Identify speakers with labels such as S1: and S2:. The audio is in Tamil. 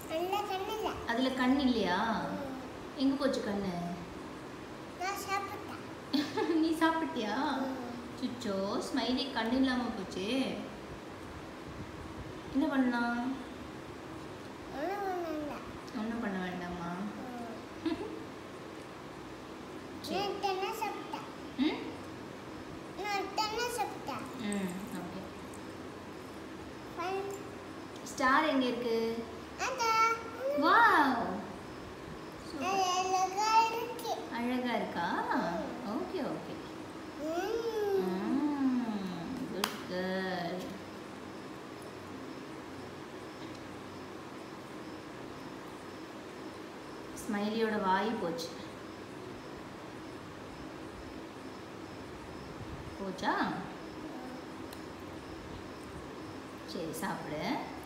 S1: அந்த கண்ணில்
S2: அதில் கண் இல்லையா எங்கே போச்சு கண்ணு
S1: நான் சாப்பிட்டேன்
S2: நீ சாப்பிட்டியா சுச்சோ ஸ்மைலி கண் இல்லாமல் போச்சு என்ன பண்ணலாம்
S1: ஒன்றும் ஒன்றும் இல்லை
S2: ஒன்றும் பண்ண வேண்டாமா சரி
S1: நான் தென்னை சாப்பிட்டேன்
S2: ம்
S1: நான் தென்னை சாப்பிட்டேன்
S2: ம் ஓகே
S1: ஃபைன்
S2: ஸ்டார் எங்கே இருக்கு
S1: அந்த
S2: வாவ்
S1: அது அழகா இருக்கு
S2: அழகா இருக்கா ஓகே ஓகே
S1: ம்.
S2: குட் கேர்ள் ஸ்மைலியோட வாய் போச்சு போச்சா சரி சாப்பிடு